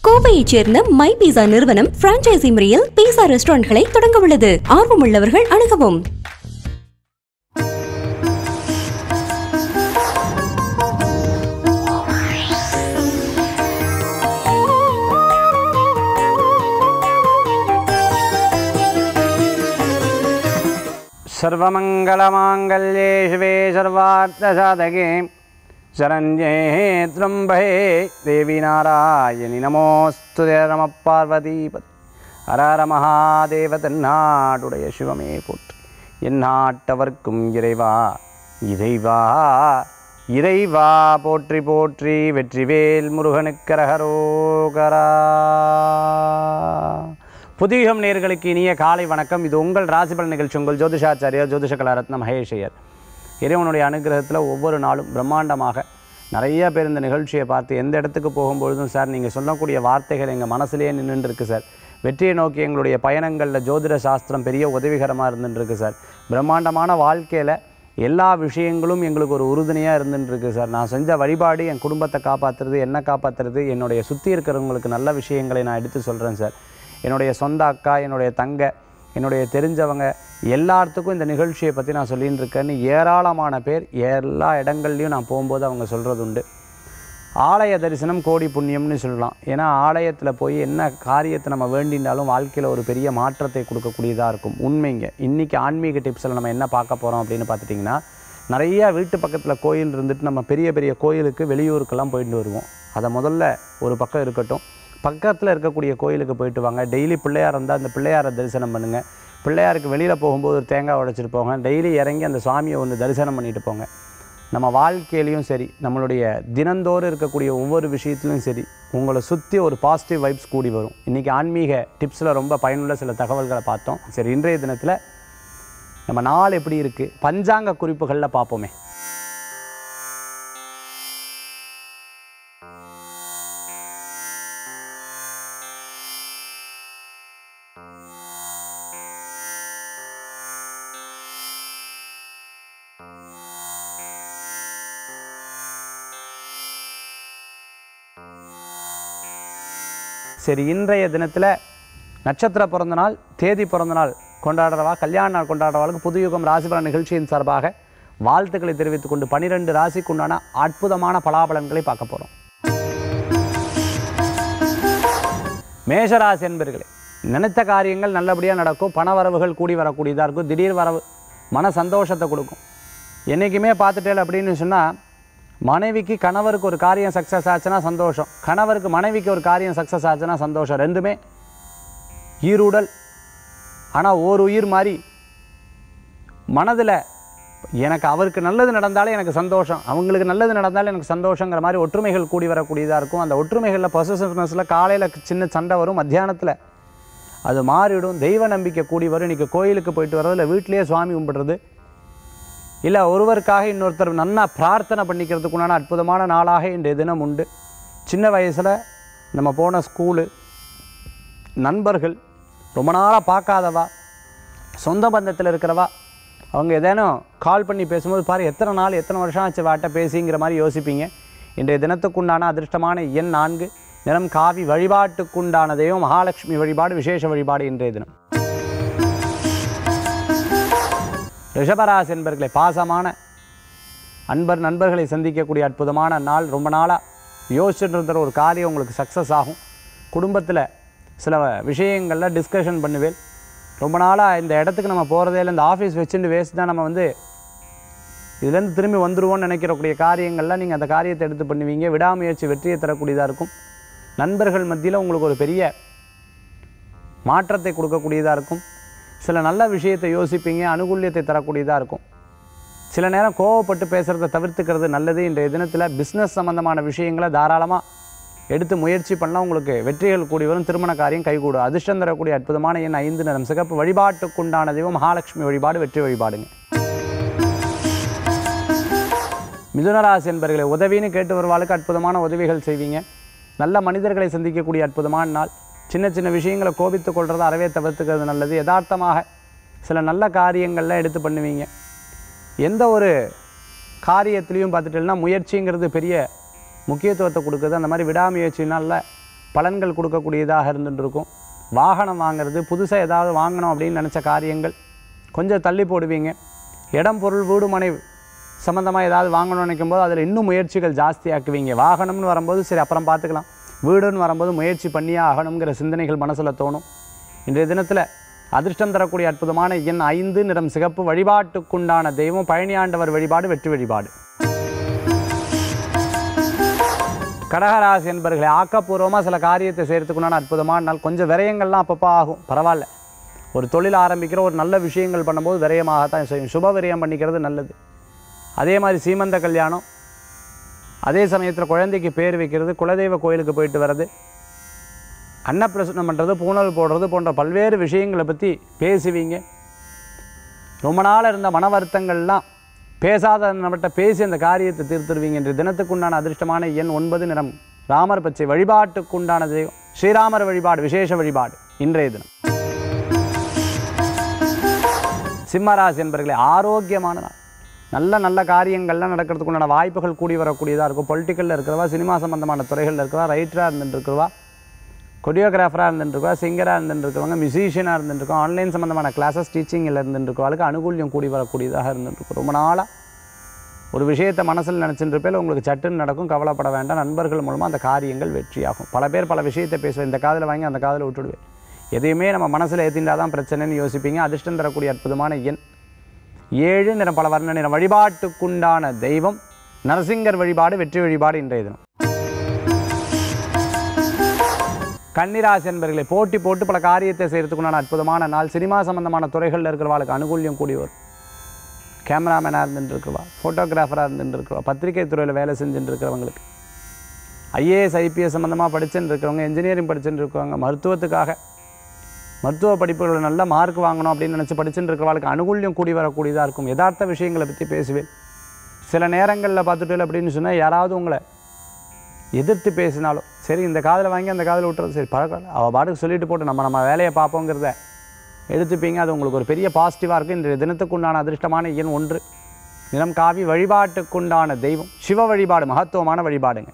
கோவையைச் சேர்ந்த மை பீஸா நிறுவனம் பிரான்ச்சைசி முறையில் பீஸா ரெஸ்டாரண்ட்களை தொடங்க உள்ளது ஆர்வமுள்ளவர்கள் அணுகவும் सर्वमङ्गलमाङ्गल्ये शिवे सर्वार्थसाधके शरण्ये त्र्यम्बहे देवी नारायणि नमोऽस्तु ते नमः பார்வதிபத் ஹரஹர மகாதேவ தென்னாடுடைய சிவமே போற்று எந்நாட்டவர்க்கும் இறைவா இறைவா இறைவா போற்றி போற்றி வெற்றிவேல் முருகனுக்கரகரோகரா புதியுகம் நேர்களுக்கு இனிய காலை வணக்கம் இது உங்கள் ராசிபலன் நிகழ்ச்சி உங்கள் ஜோதிஷாச்சாரியார் ஜோதிஷ கலாரத்ன மகேஷையர் இறைவனுடைய அனுகிரகத்தில் ஒவ்வொரு நாளும் பிரம்மாண்டமாக நிறைய பேர் இந்த நிகழ்ச்சியை பார்த்து எந்த இடத்துக்கு போகும்பொழுதும் சார் நீங்கள் சொல்லக்கூடிய வார்த்தைகள் எங்கள் மனசுலேயே நின்றுட்டு இருக்கு சார் வெற்றியை நோக்கி எங்களுடைய பயணங்களில் ஜோதிட சாஸ்திரம் பெரிய உதவிகரமாக இருந்துட்டு இருக்கு சார் பிரம்மாண்டமான வாழ்க்கையில் எல்லா விஷயங்களும் எங்களுக்கு ஒரு உறுதுணையாக இருந்துட்டு இருக்கு சார் நான் செஞ்ச வழிபாடு என் குடும்பத்தை காப்பாற்றுறது என்ன காப்பாற்றுறது என்னுடைய சுற்றி இருக்கிறவங்களுக்கு நல்ல விஷயங்களை நான் எடுத்து சொல்கிறேன் சார் என்னுடைய சொந்த அக்கா என்னுடைய தங்க என்னுடைய தெரிஞ்சவங்க எல்லாத்துக்கும் இந்த நிகழ்ச்சியை பற்றி நான் சொல்லின்னு இருக்கேன்னு ஏராளமான பேர் எல்லா இடங்கள்லையும் நான் போகும்போது அவங்க சொல்கிறது உண்டு ஆலய தரிசனம் கோடி புண்ணியம்னு சொல்லலாம் ஏன்னா ஆலயத்தில் போய் என்ன காரியத்தை நம்ம வேண்டினாலும் வாழ்க்கையில் ஒரு பெரிய மாற்றத்தை கொடுக்கக்கூடியதாக இருக்கும் உண்மைங்க இன்றைக்கி ஆன்மீக டிப்ஸில் நம்ம என்ன பார்க்க போகிறோம் அப்படின்னு பார்த்துட்டிங்கன்னா நிறைய வீட்டு பக்கத்தில் கோயில் இருந்துட்டு நம்ம பெரிய பெரிய கோயிலுக்கு வெளியூருக்கெல்லாம் போயிட்டு வருவோம் அதை முதல்ல ஒரு பக்கம் இருக்கட்டும் பக்கத்தில் இருக்கக்கூடிய கோயிலுக்கு போயிட்டு வாங்க டெய்லி பிள்ளையார் இருந்தால் அந்த பிள்ளையாரை தரிசனம் பண்ணுங்கள் பிள்ளையாருக்கு வெளியில் போகும்போது ஒரு தேங்காய் உடைச்சிட்டு போங்க டெய்லி இறங்கி அந்த சுவாமியை ஒன்று தரிசனம் பண்ணிட்டு போங்க நம்ம வாழ்க்கையிலையும் சரி நம்மளுடைய தினந்தோறும் இருக்கக்கூடிய ஒவ்வொரு விஷயத்துலையும் சரி உங்களை சுற்றி ஒரு பாசிட்டிவ் வைப்ஸ் கூடி வரும் இன்றைக்கி ஆன்மீக டிப்ஸில் ரொம்ப பயனுள்ள சில தகவல்களை பார்த்தோம் சரி இன்றைய தினத்தில் நம்ம நாள் எப்படி இருக்குது பஞ்சாங்க குறிப்புகளில் பார்ப்போமே சரி இன்றைய தினத்தில் நட்சத்திர பிறந்த நாள் தேதி பிறந்த நாள் கொண்டாடுறவா கல்யாண நாள் கொண்டாடுறவாளுக்கு புதுயுகம் ராசிபலன் நிகழ்ச்சியின் சார்பாக வாழ்த்துக்களை தெரிவித்துக் கொண்டு பனிரெண்டு ராசிக்குண்டான அற்புதமான பலாபலன்களை பார்க்க போகிறோம் மேஷராசி என்பர்களே நினைத்த காரியங்கள் நல்லபடியாக நடக்கும் பண வரவுகள் கூடி வரக்கூடியதாக இருக்கும் திடீர் வரவு மன சந்தோஷத்தை கொடுக்கும் என்றைக்குமே பார்த்துட்டேன் அப்படின்னு சொன்னால் மனைவிக்கு கணவருக்கு ஒரு காரியம் சக்ஸஸ் ஆச்சுன்னா சந்தோஷம் கணவருக்கு மனைவிக்கு ஒரு காரியம் சக்ஸஸ் ஆச்சுன்னா சந்தோஷம் ரெண்டுமே ஈருடல் ஆனால் ஓர் உயிர் மாதிரி மனதில் எனக்கு அவருக்கு நல்லது நடந்தாலே எனக்கு சந்தோஷம் அவங்களுக்கு நல்லது நடந்தாலே எனக்கு சந்தோஷங்கிற மாதிரி ஒற்றுமைகள் கூடி வரக்கூடியதாக இருக்கும் அந்த ஒற்றுமைகளில் பொசசிவ்னஸில் காலையில் சின்ன சண்டை வரும் மத்தியானத்தில் அது மாறிடும் தெய்வ நம்பிக்கை கூடி வரும் இன்றைக்கி கோயிலுக்கு போயிட்டு வர்றது இல்லை வீட்டிலேயே சுவாமி கும்பிடுறது இல்லை ஒருவருக்காக இன்னொருத்தர் நன்னா பிரார்த்தனை பண்ணிக்கிறதுக்குண்டான அற்புதமான நாளாக இன்றைய தினம் உண்டு சின்ன வயசில் நம்ம போன ஸ்கூலு நண்பர்கள் ரொம்ப நாளாக பார்க்காதவா சொந்த பந்தத்தில் இருக்கிறவா அவங்க ஏதேனும் கால் பண்ணி பேசும்போது பாரு எத்தனை நாள் எத்தனை வருஷம் ஆச்சு வாட்ட பேசிங்கிற மாதிரி யோசிப்பீங்க இன்றைய தினத்துக்குண்டான அதிர்ஷ்டமான எண் நான்கு நிறம் காவி வழிபாட்டுக்குண்டான தெய்வம் மகாலட்சுமி வழிபாடு விசேஷ வழிபாடு இன்றைய தினம் ரிஷபராசி என்பர்களே பாசமான அன்பர் நண்பர்களை சந்திக்கக்கூடிய அற்புதமான நாள் ரொம்ப நாளாக யோசிச்சுட்டு இருந்த ஒரு காரியம் உங்களுக்கு சக்ஸஸ் ஆகும் குடும்பத்தில் சில விஷயங்களில் டிஸ்கஷன் பண்ணுவேன் ரொம்ப நாளாக இந்த இடத்துக்கு நம்ம போகிறதே இல்லை இந்த ஆஃபீஸ் வச்சுட்டு வேஸ்ட் தான் நம்ம வந்து இதுலேருந்து திரும்பி வந்துருவோம்னு நினைக்கிறக்கூடிய காரியங்களில் நீங்கள் அந்த காரியத்தை எடுத்து பண்ணுவீங்க விடாமுயற்சி வெற்றியை தரக்கூடியதாக இருக்கும் நண்பர்கள் மத்தியில் உங்களுக்கு ஒரு பெரிய மாற்றத்தை கொடுக்கக்கூடியதாக இருக்கும் சில நல்ல விஷயத்தை யோசிப்பீங்க அனுகூல்யத்தை தரக்கூடியதாக இருக்கும் சில நேரம் கோவப்பட்டு பேசுகிறத தவிர்த்துக்கிறது நல்லது இன்றைய தினத்தில் பிஸ்னஸ் சம்மந்தமான விஷயங்களை தாராளமாக எடுத்து முயற்சி பண்ணால் உங்களுக்கு வெற்றிகள் கூடி வரும் திருமண காரியம் கைகூடும் அதிர்ஷ்டம் தரக்கூடிய அற்புதமான எண் ஐந்து நிறம் சிகப்பு வழிபாட்டுக்குண்டான தெய்வம் மகாலட்சுமி வழிபாடு வெற்றி வழிபாடுங்க மிதுனராசி என்பர்களை உதவின்னு கேட்டு வருவாளுக்கு அற்புதமான உதவிகள் செய்வீங்க நல்ல மனிதர்களை சந்திக்கக்கூடிய அற்புதமான நாள் சின்ன சின்ன விஷயங்களை கோபித்துக் கொள்றதை அறவே தவிர்த்துக்கிறது நல்லது யதார்த்தமாக சில நல்ல காரியங்கள்லாம் எடுத்து பண்ணுவீங்க எந்த ஒரு காரியத்திலையும் பார்த்துட்டீங்கன்னா முயற்சிங்கிறது பெரிய முக்கியத்துவத்தை கொடுக்குது அந்த மாதிரி விடாமுயற்சினால பலன்கள் கொடுக்கக்கூடியதாக இருந்துட்டு இருக்கும் வாகனம் வாங்குறது புதுசாக ஏதாவது வாங்கணும் அப்படின்னு நினச்ச காரியங்கள் கொஞ்சம் தள்ளி போடுவீங்க இடம் பொருள் வீடு மனை சம்மந்தமாக ஏதாவது வாங்கணும்னு நினைக்கும் போது அதில் இன்னும் முயற்சிகள் ஜாஸ்தியாக்குவீங்க வாகனம்னு வரும்போது சரி அப்புறம் பார்த்துக்கலாம் வீடுன்னு வரும்போது முயற்சி பண்ணியே ஆகணுங்கிற சிந்தனைகள் மனசில் தோணும் இன்றைய தினத்தில் அதிர்ஷ்டம் தரக்கூடிய அற்புதமான எண் ஐந்து நிறம் சிகப்பு வழிபாட்டுக்குண்டான தெய்வம் பழனியாண்டவர் வழிபாடு வெற்றி வழிபாடு கடகராசி என்பர்களை ஆக்கப்பூர்வமாக சில காரியத்தை செய்கிறதுக்குண்டான அற்புதமான நாள் கொஞ்சம் விரயங்கள்லாம் அப்பப்போ ஆகும் பரவாயில்ல ஒரு தொழில் ஆரம்பிக்கிற ஒரு நல்ல விஷயங்கள் பண்ணும்போது விரயமாகத்தான் செய்யும் சுப விரயம் பண்ணிக்கிறது நல்லது அதே மாதிரி சீமந்த கல்யாணம் அதே சமயத்தில் குழந்தைக்கு பேர் வைக்கிறது குலதெய்வ கோயிலுக்கு போயிட்டு வர்றது அன்னப்பிரசனம் பண்ணுறது பூணல் போடுறது போன்ற பல்வேறு விஷயங்களை பற்றி பேசுவீங்க ரொம்ப நாள் இருந்த மன வருத்தங்கள்லாம் பேசாத நம்மகிட்ட பேசி அந்த காரியத்தை தீர்த்துருவீங்க என்று தினத்துக்குண்டான அதிர்ஷ்டமான எண் ஒன்பது நிறம் ராமர் பச்சை வழிபாட்டுக்குண்டான தெய்வம் ஸ்ரீராமர் வழிபாடு விசேஷ வழிபாடு இன்றைய தினம் சிம்மராசி என்பர்களே ஆரோக்கியமான நாள் நல்ல நல்ல காரியங்கள்லாம் நடக்கிறதுக்கு உண்டான வாய்ப்புகள் கூடி வரக்கூடியதாக இருக்கும் பொலிட்டிக்கலில் இருக்கிறவா சினிமா சம்பந்தமான துறைகளில் இருக்கிறவா ரைட்டராக இருந்துட்டு இருக்கிறவா கொரியோகிராஃபராக இருந்துருக்கா சிங்கராக இருந்துருக்கவங்க மியூசிஷியனாக இருந்துருக்கோம் ஆன்லைன் சம்மந்தமான கிளாஸஸ் டீச்சிங்கில் இருந்துருக்கவளுக்கு அனுகூல்யம் கூடி வரக்கூடியதாக இருந்துருக்கும் ரொம்ப நாளாக ஒரு விஷயத்தை மனசில் நினச்சிட்டு இருப்பேன் உங்களுக்கு சட்டுன்னு நடக்கும் கவலைப்பட வேண்டாம் நண்பர்கள் மூலமாக அந்த காரியங்கள் வெற்றியாகும் பல பேர் பல விஷயத்தை பேசுவேன் இந்த காதில் வாங்கி அந்த காதில் விட்டுடுவேன் எதையுமே நம்ம மனசில் ஏற்றிண்டா தான் பிரச்சனைன்னு யோசிப்பீங்க அதிர்ஷ்டம் தரக்கூடிய அற்புதமான எண் ஏழு நிறம் பல வர்ண நிறம் வழிபாட்டுக்குண்டான தெய்வம் நரசிங்கர் வழிபாடு வெற்றி வழிபாடு இன்றைய தினம் கன்னிராசி என்பர்களை போட்டி போட்டு பல காரியத்தை செய்கிறதுக்குண்டான அற்புதமான நாள் சினிமா சம்பந்தமான துறைகளில் இருக்கிறவாளுக்கு அனுகூல்யம் கூடி வரும் கேமராமேனாக இருந்துட்டு இருக்கிறவா ஃபோட்டோகிராஃபராக இருந்துட்டு இருக்கிறவா பத்திரிகை துறையில் வேலை செஞ்சுட்டு இருக்கிறவங்களுக்கு ஐஏஎஸ் ஐபிஎஸ் சம்மந்தமாக படிச்சுட்டு இருக்கிறவங்க இன்ஜினியரிங் படிச்சுட்டு இருக்கிறவங்க மருத்துவத்துக்காக மருத்துவ படிப்புகளில் நல்ல மார்க் வாங்கணும் அப்படின்னு நினச்சி படிச்சுட்டு இருக்கிறவங்களுக்கு அனுகூல்யம் கூடி வரக்கூடியதாக இருக்கும் யதார்த்த விஷயங்களை பற்றி பேசுவேன் சில நேரங்களில் பார்த்துட்டு அப்படின்னு சொன்னால் யாராவது உங்களை எதிர்த்து பேசினாலும் சரி இந்த காதில் வாங்கி அந்த காதில் விட்டுறது சரி பரவாயில்ல அவள் பாட்டுக்கு சொல்லிட்டு போட்டு நம்ம நம்ம வேலையை பார்ப்போங்கிறத எடுத்துப்பீங்க அது உங்களுக்கு ஒரு பெரிய பாசிட்டிவாக இருக்கும் இன்றைய தினத்துக்குண்டான அதிர்ஷ்டமான எண் ஒன்று நிறம் காவி வழிபாட்டுக்குண்டான தெய்வம் சிவ வழிபாடு மகத்துவமான வழிபாடுங்க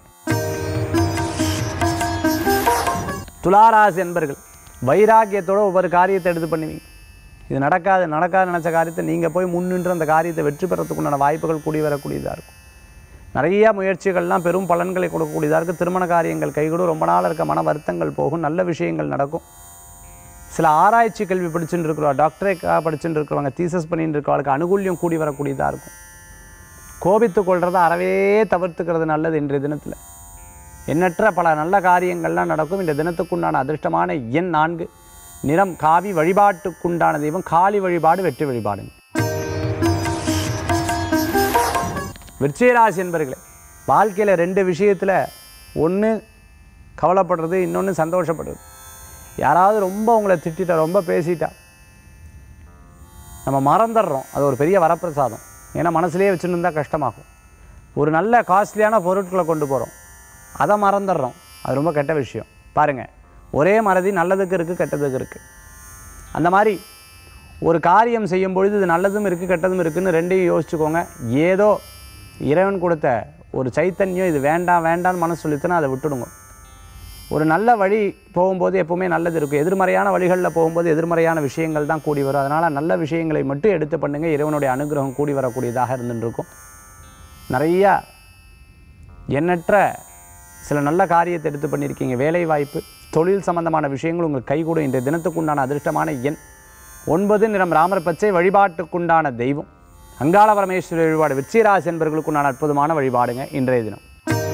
துளாராசி என்பர்கள் வைராக்கியத்தோட ஒவ்வொரு காரியத்தை எடுத்து பண்ணுவீங்க இது நடக்காது நடக்காது நினச்ச காரியத்தை நீங்கள் போய் முன்னின்று அந்த காரியத்தை வெற்றி பெறத்துக்குண்டான வாய்ப்புகள் கூடி வரக்கூடியதாக இருக்கும் நிறைய முயற்சிகள்லாம் பெரும் பலன்களை கொடுக்கக்கூடியதாக இருக்குது திருமண காரியங்கள் கைகூடும் ரொம்ப நாள் இருக்க மன வருத்தங்கள் போகும் நல்ல விஷயங்கள் நடக்கும் சில ஆராய்ச்சி கல்வி படிச்சுட்டு இருக்கிறவா டாக்டரேக்காக படிச்சுட்டு இருக்கிறவங்க தீசஸ் பண்ணிட்டு இருக்கிறவங்களுக்கு அனுகூல்யம் கூடி வரக்கூடியதாக இருக்கும் கோபித்து கொள்றதை அறவே தவிர்த்துக்கிறது நல்லது இன்றைய தினத்தில் எண்ணற்ற பல நல்ல காரியங்கள்லாம் நடக்கும் இந்த தினத்துக்குண்டான அதிர்ஷ்டமான எண் நான்கு நிறம் காவி வழிபாட்டுக்குண்டான தெய்வம் காளி வழிபாடு வெற்றி வழிபாடுங்க விருச்சிகராசி என்பர்களே வாழ்க்கையில் ரெண்டு விஷயத்தில் ஒன்று கவலைப்படுறது இன்னொன்று சந்தோஷப்படுறது யாராவது ரொம்ப உங்களை திட்டிட்டா ரொம்ப பேசிட்டா நம்ம மறந்துடுறோம் அது ஒரு பெரிய வரப்பிரசாதம் ஏன்னா மனசுலேயே வச்சுன்னு இருந்தால் கஷ்டமாகும் ஒரு நல்ல காஸ்ட்லியான பொருட்களை கொண்டு போகிறோம் அதை மறந்துடுறோம் அது ரொம்ப கெட்ட விஷயம் பாருங்கள் ஒரே மறதி நல்லதுக்கு இருக்குது கெட்டதுக்கு இருக்குது அந்த மாதிரி ஒரு காரியம் செய்யும் பொழுது இது நல்லதும் இருக்குது கெட்டதும் இருக்குதுன்னு ரெண்டையும் யோசிச்சுக்கோங்க ஏதோ இறைவன் கொடுத்த ஒரு சைத்தன்யம் இது வேண்டாம் வேண்டாம்னு மனசு சொல்லித்துனா அதை விட்டுடுங்க ஒரு நல்ல வழி போகும்போது எப்போவுமே நல்லது இருக்கும் எதிர்மறையான வழிகளில் போகும்போது எதிர்மறையான விஷயங்கள் தான் கூடி வரும் அதனால் நல்ல விஷயங்களை மட்டும் எடுத்து பண்ணுங்க இறைவனுடைய அனுகிரகம் கூடி வரக்கூடியதாக இருந்துட்டு இருக்கும் நிறையா எண்ணற்ற சில நல்ல காரியத்தை எடுத்து பண்ணியிருக்கீங்க வேலை வாய்ப்பு தொழில் சம்பந்தமான விஷயங்கள் உங்களுக்கு கைகூடும் இன்றைய தினத்துக்குண்டான அதிர்ஷ்டமான எண் ஒன்பது நிறம் ராமர் பச்சை வழிபாட்டுக்குண்டான தெய்வம் அங்காள பரமேஸ்வரி வழிபாடு விச்சிராசி என்பவர்களுக்குண்டான அற்புதமான வழிபாடுங்க இன்றைய தினம்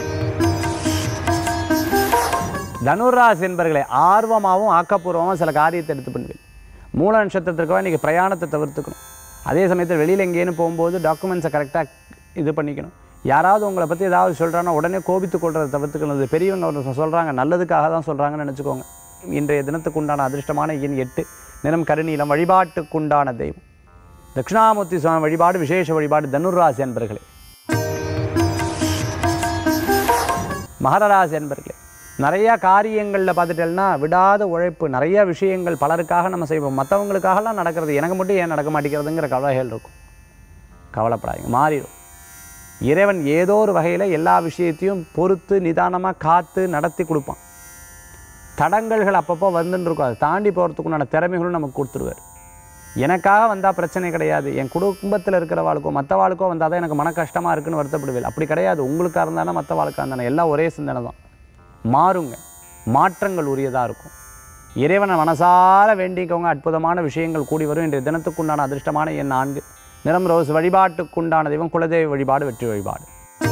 தனுராசி என்பர்களை ஆர்வமாகவும் ஆக்கப்பூர்வமாகவும் சில காரியத்தை எடுத்து பண்ணுவேன் மூல நட்சத்திரத்திற்காக இன்றைக்கி பிரயாணத்தை தவிர்த்துக்கணும் அதே சமயத்தில் வெளியில் எங்கேன்னு போகும்போது டாக்குமெண்ட்ஸை கரெக்டாக இது பண்ணிக்கணும் யாராவது உங்களை பற்றி ஏதாவது சொல்கிறாங்கன்னா உடனே கோபித்து கொள்றதை தவிர்த்துக்கணும் இது பெரியவங்க ஒரு சொல்கிறாங்க நல்லதுக்காக தான் சொல்கிறாங்கன்னு நினச்சிக்கோங்க இன்றைய தினத்துக்கு உண்டான அதிர்ஷ்டமான எண் எட்டு நிறம் கருநீலம் வழிபாட்டுக்குண்டான தெய்வம் தட்சிணாமூர்த்தி சுவாமி வழிபாடு விசேஷ வழிபாடு தனுர்ராசி அன்பர்களே மகரராசி அன்பர்களே நிறையா காரியங்களில் பார்த்துட்டேன்னா விடாத உழைப்பு நிறைய விஷயங்கள் பலருக்காக நம்ம செய்வோம் மற்றவங்களுக்காகலாம் நடக்கிறது எனக்கு மட்டும் ஏன் நடக்க மாட்டேங்கிறதுங்கிற கவலைகள் இருக்கும் கவலைப்படாதீங்க மாறிடும் இறைவன் ஏதோ ஒரு வகையில் எல்லா விஷயத்தையும் பொறுத்து நிதானமாக காத்து நடத்தி கொடுப்பான் தடங்கல்கள் அப்பப்போ வந்துன்னு இருக்கும் அதை தாண்டி போகிறதுக்குண்டான திறமைகளும் நமக்கு கொடுத்துருவார் எனக்காக வந்தால் பிரச்சனை கிடையாது என் குடும்பத்தில் இருக்கிறவாளுக்கோ மற்றவாளுக்கோ வந்தால் தான் எனக்கு மன கஷ்டமாக இருக்குன்னு வருத்தப்படுவேன் அப்படி கிடையாது உங்களுக்காக இருந்தானே மற்றவாளுக்காக இருந்தானே எல்லாம் ஒரே சிந்தனை தான் மாறுங்க மாற்றங்கள் உரியதாக இருக்கும் இறைவனை மனசார வேண்டிக்கவங்க அற்புதமான விஷயங்கள் கூடி வரும் இன்றைய தினத்துக்குண்டான அதிர்ஷ்டமான என் நான்கு நிறம் ரோஸ் வழிபாட்டுக்குண்டான தெய்வம் குலதெய்வ வழிபாடு வெற்றி வழிபாடு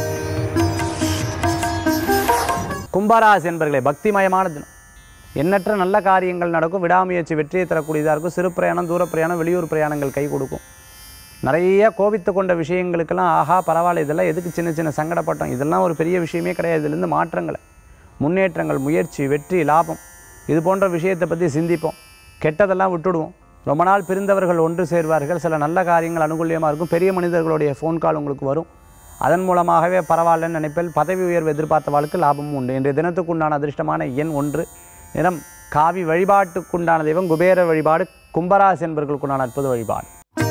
கும்பராசி என்பர்களே பக்திமயமான தினம் எண்ணற்ற நல்ல காரியங்கள் நடக்கும் விடாமுயற்சி வெற்றியை தரக்கூடியதாக இருக்கும் சிறு பிரயாணம் தூர பிரயாணம் வெளியூர் பிரயாணங்கள் கை கொடுக்கும் நிறைய கோபித்து கொண்ட விஷயங்களுக்கெல்லாம் ஆஹா பரவாயில்ல இதெல்லாம் எதுக்கு சின்ன சின்ன சங்கடப்பட்டோம் இதெல்லாம் ஒரு பெரிய விஷயமே கிடையாது இதுலேருந்து மாற்றங்களை முன்னேற்றங்கள் முயற்சி வெற்றி லாபம் இது போன்ற விஷயத்தை பற்றி சிந்திப்போம் கெட்டதெல்லாம் விட்டுடுவோம் ரொம்ப நாள் பிரிந்தவர்கள் ஒன்று சேர்வார்கள் சில நல்ல காரியங்கள் அனுகூலியமாக இருக்கும் பெரிய மனிதர்களுடைய ஃபோன் கால் உங்களுக்கு வரும் அதன் மூலமாகவே பரவாயில்லன்னு நினைப்பேன் பதவி உயர்வு எதிர்பார்த்தவாளுக்கு லாபமும் உண்டு இன்றைய தினத்துக்குண்டான அதிர்ஷ்டமான எண் ஒன்று நிறம் காவி வழிபாட்டுக்குண்டான தெய்வம் குபேர வழிபாடு கும்பராசி என்பவர்களுக்குண்டான அற்புத வழிபாடு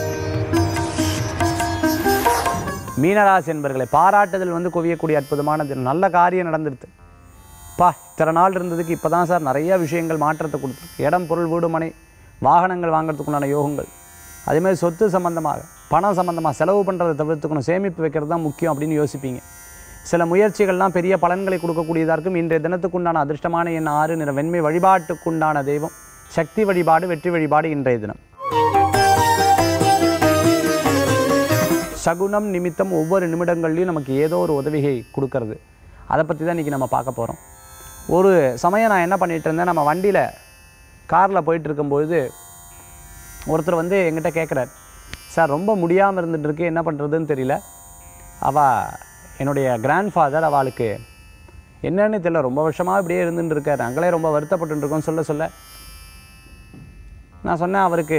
மீனராசி என்பர்களை பாராட்டுதல் வந்து குவியக்கூடிய அற்புதமான தினம் நல்ல காரியம் நடந்துருது பா இத்தனை நாள் இருந்ததுக்கு இப்போ தான் சார் நிறைய விஷயங்கள் மாற்றத்தை கொடுத்துருக்கு இடம் பொருள் வீடு மனை வாகனங்கள் வாங்குறதுக்குண்டான யோகங்கள் அதேமாதிரி சொத்து சம்பந்தமாக பணம் சம்பந்தமாக செலவு பண்ணுறதை தவிர்த்துக்கணும் சேமிப்பு வைக்கிறது தான் முக்கியம் அப்படின்னு யோசிப்பீங்க சில முயற்சிகள்லாம் பெரிய பலன்களை கொடுக்கக்கூடியதாக இருக்கும் இன்றைய தினத்துக்குண்டான அதிர்ஷ்டமான எண் ஆறு நிற வெண்மை வழிபாட்டுக்குண்டான தெய்வம் சக்தி வழிபாடு வெற்றி வழிபாடு இன்றைய தினம் சகுனம் நிமித்தம் ஒவ்வொரு நிமிடங்கள்லையும் நமக்கு ஏதோ ஒரு உதவியை கொடுக்கறது அதை பற்றி தான் இன்றைக்கி நம்ம பார்க்க போகிறோம் ஒரு சமயம் நான் என்ன பண்ணிகிட்டு இருந்தேன் நம்ம வண்டியில் காரில் போயிட்டு இருக்கும்பொழுது ஒருத்தர் வந்து எங்கிட்ட கேட்குறாரு சார் ரொம்ப முடியாமல் இருந்துட்டு இருக்கு என்ன பண்ணுறதுன்னு தெரியல அவள் என்னுடைய கிராண்ட் ஃபாதர் அவளுக்கு என்னன்னு தெரியல ரொம்ப வருஷமாக இப்படியே இருந்துட்டு இருக்காரு நாங்களே ரொம்ப வருத்தப்பட்டு இருக்கோம் சொல்ல சொல்ல நான் சொன்னேன் அவருக்கு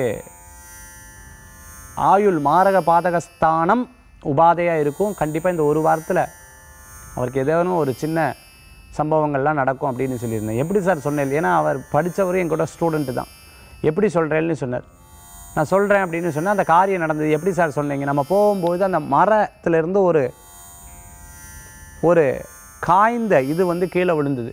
ஆயுள் மாரக பாதகஸ்தானம் உபாதையாக இருக்கும் கண்டிப்பாக இந்த ஒரு வாரத்தில் அவருக்கு ஏதேனும் ஒரு சின்ன சம்பவங்கள்லாம் நடக்கும் அப்படின்னு சொல்லியிருந்தேன் எப்படி சார் சொன்னேன் ஏன்னா அவர் படித்தவரும் என் கூட ஸ்டூடெண்ட்டு தான் எப்படி சொல்கிறேன்னு சொன்னார் நான் சொல்கிறேன் அப்படின்னு சொன்னேன் அந்த காரியம் நடந்தது எப்படி சார் சொன்னீங்க நம்ம போகும்போது அந்த மரத்துலேருந்து ஒரு ஒரு காய்ந்த இது வந்து கீழே விழுந்தது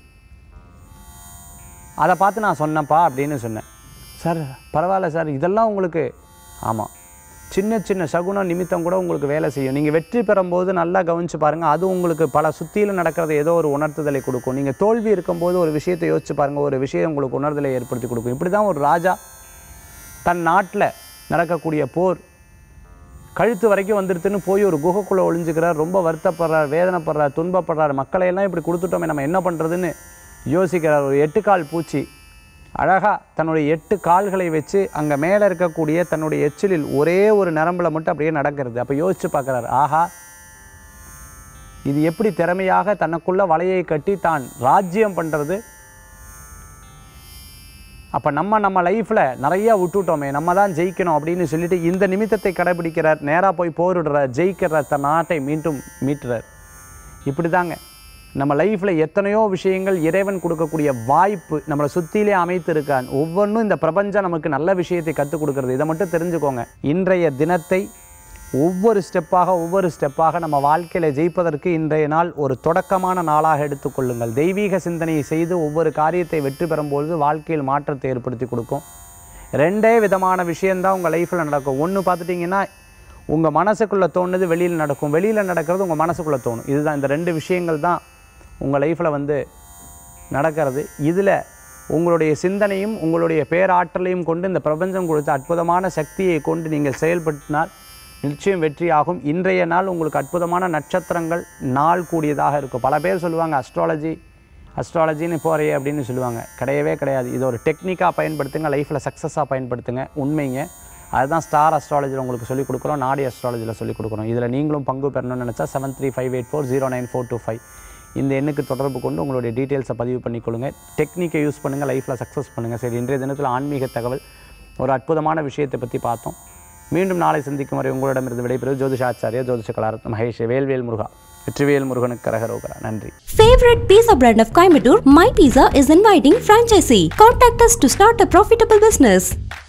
அதை பார்த்து நான் சொன்னேன்ப்பா அப்படின்னு சொன்னேன் சார் பரவாயில்ல சார் இதெல்லாம் உங்களுக்கு ஆமாம் சின்ன சின்ன சகுனம் நிமித்தம் கூட உங்களுக்கு வேலை செய்யும் நீங்கள் வெற்றி பெறும்போது நல்லா கவனித்து பாருங்கள் அது உங்களுக்கு பல சுத்தியில் நடக்கிறது ஏதோ ஒரு உணர்த்துதலை கொடுக்கும் நீங்கள் தோல்வி இருக்கும்போது ஒரு விஷயத்தை யோசிச்சு பாருங்கள் ஒரு விஷயம் உங்களுக்கு உணர்தலை ஏற்படுத்தி கொடுக்கும் இப்படி தான் ஒரு ராஜா தன் நாட்டில் நடக்கக்கூடிய போர் கழுத்து வரைக்கும் வந்துடுதுன்னு போய் ஒரு குகைக்குள்ளே ஒளிஞ்சுக்கிறார் ரொம்ப வருத்தப்படுறார் வேதனைப்படுறார் துன்பப்படுறார் மக்களை எல்லாம் இப்படி கொடுத்துட்டோமே நம்ம என்ன பண்ணுறதுன்னு யோசிக்கிறார் ஒரு எட்டுக்கால் பூச்சி அழகாக தன்னுடைய எட்டு கால்களை வச்சு அங்கே மேலே இருக்கக்கூடிய தன்னுடைய எச்சிலில் ஒரே ஒரு நரம்பில் மட்டும் அப்படியே நடக்கிறது அப்போ யோசித்து பார்க்குறாரு ஆஹா இது எப்படி திறமையாக தனக்குள்ள வலையை கட்டி தான் ராஜ்யம் பண்ணுறது அப்போ நம்ம நம்ம லைஃப்பில் நிறைய விட்டுட்டோமே நம்ம தான் ஜெயிக்கணும் அப்படின்னு சொல்லிட்டு இந்த நிமித்தத்தை கடைபிடிக்கிறார் நேராக போய் போரிடுறார் ஜெயிக்கிறார் தன் நாட்டை மீண்டும் மீட்டுறார் இப்படி தாங்க நம்ம லைஃப்பில் எத்தனையோ விஷயங்கள் இறைவன் கொடுக்கக்கூடிய வாய்ப்பு நம்மளை சுற்றிலே அமைத்து இருக்கான் ஒவ்வொன்றும் இந்த பிரபஞ்சம் நமக்கு நல்ல விஷயத்தை கற்றுக் கொடுக்கறது இதை மட்டும் தெரிஞ்சுக்கோங்க இன்றைய தினத்தை ஒவ்வொரு ஸ்டெப்பாக ஒவ்வொரு ஸ்டெப்பாக நம்ம வாழ்க்கையில் ஜெயிப்பதற்கு இன்றைய நாள் ஒரு தொடக்கமான நாளாக எடுத்துக்கொள்ளுங்கள் தெய்வீக சிந்தனையை செய்து ஒவ்வொரு காரியத்தை வெற்றி பெறும்பொழுது வாழ்க்கையில் மாற்றத்தை ஏற்படுத்தி கொடுக்கும் ரெண்டே விதமான விஷயந்தான் உங்கள் லைஃப்பில் நடக்கும் ஒன்று பார்த்துட்டிங்கன்னா உங்கள் மனசுக்குள்ளே தோணுது வெளியில் நடக்கும் வெளியில் நடக்கிறது உங்கள் மனசுக்குள்ளே தோணும் இதுதான் இந்த ரெண்டு விஷயங்கள் தான் உங்கள் லைஃப்பில் வந்து நடக்கிறது இதில் உங்களுடைய சிந்தனையும் உங்களுடைய பேராற்றலையும் கொண்டு இந்த பிரபஞ்சம் கொடுத்த அற்புதமான சக்தியை கொண்டு நீங்கள் செயல்படுத்தினால் நிச்சயம் வெற்றியாகும் இன்றைய நாள் உங்களுக்கு அற்புதமான நட்சத்திரங்கள் நாள் கூடியதாக இருக்கும் பல பேர் சொல்லுவாங்க அஸ்ட்ராலஜி அஸ்ட்ராலஜின்னு போகிறே அப்படின்னு சொல்லுவாங்க கிடையவே கிடையாது இது ஒரு டெக்னிக்காக பயன்படுத்துங்க லைஃப்பில் சக்ஸஸாக பயன்படுத்துங்க உண்மைங்க அதுதான் ஸ்டார் அஸ்ட்ராலஜியில் உங்களுக்கு சொல்லிக் கொடுக்குறோம் நாடி அஸ்ட்ராலஜியில் சொல்லிக் கொடுக்குறோம் இதில் நீங்களும் பங்கு பெறணும்னு நினச்சா seven three five eight four zero nine four two five இந்த எண்ணுக்கு தொடர்பு கொண்டு உங்களுடைய டீட்டெயில்ஸை பதிவு பண்ணிக்கொள்ளுங்க டெக்னிக்கை யூஸ் பண்ணுங்கள் லைஃப்பில் சக்ஸஸ் பண்ணுங்கள் சரி இன்றைய தினத்தில் ஆன்மீக தகவல் ஒரு அற்புதமான விஷயத்தை பற்றி பார்த்தோம் மீண்டும் நாளை சந்திக்கும் வரை உங்களிடமிருந்து விடைபெறுவது ஜோதிஷாச்சாரியா ஜோதிஷ கலாரத்ன மகேஷ் வேல்வேல் முருகா வெற்றிவேல் முருகனுக்கு கரகரோகரா நன்றி Favorite pizza brand of Coimbatore, My Pizza is inviting franchisee. Contact us to start a profitable business.